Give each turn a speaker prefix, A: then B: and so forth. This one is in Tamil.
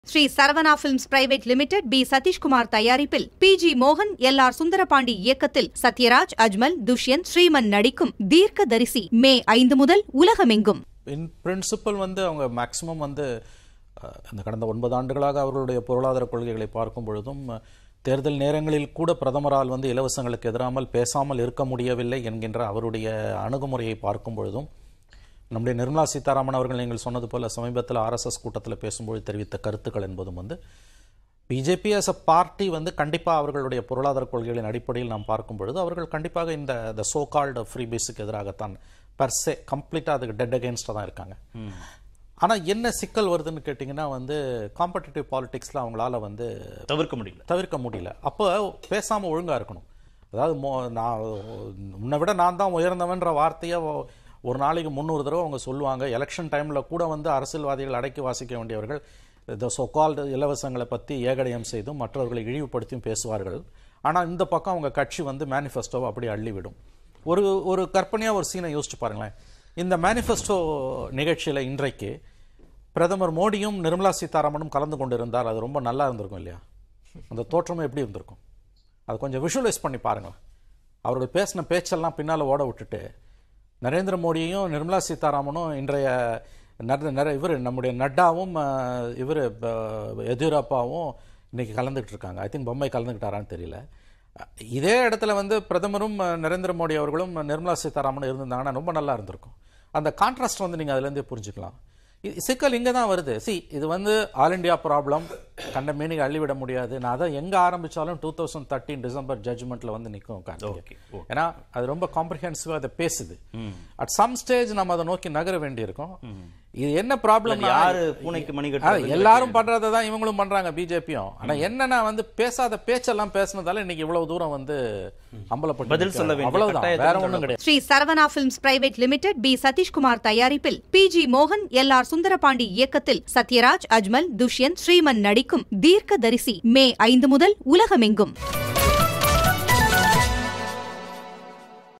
A: Sri Saravana films private limited P Sathishkumar தயாரிப்பில் பி ஜி மோகன் எல் ஆர் சுந்தரபாண்டி இயக்கத்தில் சத்யராஜ் அஜ்மல் துஷ்யந்த் ஸ்ரீமன் நடிக்கும் தீர்க்கதரிசி மே ஐந்து முதல் உலகமெங்கும்
B: இன் பிரின்சிபல் வந்து அவங்க மேக்சிமம் வந்து அஹ், இந்த கடந்த ஒன்பது ஆண்டுகளாக அவர்களுடைய பொருளாதார கொள்கைகளை பார்க்கும் பொழுதும் அஹ், தேர்தல் நேரங்களில் கூட பிரதமரால் வந்து இலவசங்களுக்கு எதிராமல் பேசாமல் இருக்க முடியவில்லை என்கின்ற அவருடைய அணுகுமுறையை பார்க்கும் பொழுதும் நம்முடைய நிர்மலா சீதாராமன் அவர்கள் நீங்கள் சொன்னது போல சமீபத்தில் ஆர்எஸ்எஸ் கூட்டத்தில் பேசும்போது தெரிவித்த கருத்துக்கள் என்பதும் வந்து பிஜேபி as a பார்ட்டி வந்து கண்டிப்பாக அவர்களுடைய பொருளாதார கொள்கைகளின் அடிப்படையில் நாம் பார்க்கும் பொழுது அவர்கள் கண்டிப்பாக இந்த த சோ கால்டு ஃப்ரீ பேஸுக்கு எதிராகத்தான் பர்சே கம்ப்ளீட்டாக அதுக்கு டெட் அகேன்ஸ்டாக தான் இருக்காங்க ஆனால் என்ன சிக்கல் வருதுன்னு கேட்டிங்கன்னா வந்து காம்படிட்டிவ் பாலிடிக்ஸில் அவங்களால வந்து
C: தவிர்க்க முடியல
B: தவிர்க்க முடியல அப்போ பேசாமல் ஒழுங்காக இருக்கணும் அதாவது மோ நான் உன்னை விட நான் தான் உயர்ந்தவன்ற வார்த்தையை ஒ- ஒரு நாளைக்கு முந்நூறு தடவை அவங்க சொல்லுவாங்க எலெக்ஷன் டைமில் கூட வந்து அரசியல்வாதிகள் அடக்கி வாசிக்க வேண்டியவர்கள் இந்த சொக்கால்டு இலவசங்களை பற்றி ஏகடயம் செய்தும் மற்றவர்களை இழிவுபடுத்தியும் பேசுவார்கள் ஆனால் இந்த பக்கம் அவங்க கட்சி வந்து மேனிஃபெஸ்டோவை அப்படியே அள்ளிவிடும் ஒரு ஒரு கற்பனையாக ஒரு சீனை யோசிச்சு பாருங்களேன் இந்த மேனிஃபெஸ்டோ நிகழ்ச்சியில் இன்றைக்கு பிரதமர் மோடியும் நிர்மலா சீதாராமனும் கலந்து கொண்டிருந்தால் அது ரொம்ப நல்லா இருந்திருக்கும் இல்லையா அந்த தோற்றமும் எப்படி இருந்திருக்கும் அது கொஞ்சம் விஷுவலைஸ் பண்ணி பாருங்களேன் அவர்கள் பேசின பேச்செல்லாம் பின்னால் ஓட விட்டுட்டு நரேந்திர மோடியையும் நிர்மலா சீதாராமனும் இன்றைய நர- நர இவர் நம்முடைய நட்டாவும் இவர் எதியூரப்பாவும் இன்னைக்கு கலந்துக்கிட்டு இருக்காங்க ஐ திங்க் பொம்மை கலந்துக்கிட்டாரான்னு தெரியல அஹ், இதே இடத்துல வந்து பிரதமரும் அஹ், நரேந்திர மோடி அவர்களும் நிர்மலா சீதாராமனும் இருந்திருந்தாங்கன்னா ரொம்ப நல்லா இருந்திருக்கும் அந்த கான்ட்ராஸ்ட் வந்து நீங்கள் அதுலேருந்தே புரிஞ்சுக்கலாம் இ- சிக்கல் இங்கே தான் வருது சி இது வந்து ஆல் இண்டியா ப்ராப்ளம் கண்ட மீனிங் அள்ளிவிட முடியாது நான் அதை எங்கே ஆரம்பிச்சாலும் டூ தௌசண்ட் தேர்ட்டீன் டிசம்பர் ஜட்ஜ்மெண்ட்டில் வந்து நிற்கும்
C: Okay,
B: ஏன்னா அது ரொம்ப காம்ப்ரிஹென்சிவாக அதை பேசுது அட் சம் ஸ்டேஜ் நம்ம அதை நோக்கி நகர வேண்டியிருக்கும் இது என்ன ப்ராப்ளம்
C: யாரு பூனைக்கு மணி கட்டுறது
B: எல்லாரும் பண்றதை தான் இவங்களும் பண்றாங்க பிஜேபியும் ஆனா என்னன்னா வந்து பேசாத பேச்செல்லாம் பேசுனதால இன்னைக்கு இவ்வளவு தூரம் வந்து அம்பலப்பட்டு
C: பதில் சொல்ல வேண்டிய
B: அவ்வளவுதான்
C: கட்டாயத்தில்
B: வேற ஒண்ணும் கிடையாது
A: Sri Saravana films private limited P Sathishkumar தயாரிப்பில் பி ஜி மோகன் எல் ஆர் சுந்தரபாண்டி இயக்கத்தில் சத்யராஜ் அஜ்மல் துஷ்யந்த் ஸ்ரீமன் நடிக்கும் தீர்க்கதரிசி மே ஐந்து முதல் உலகமெங்கும்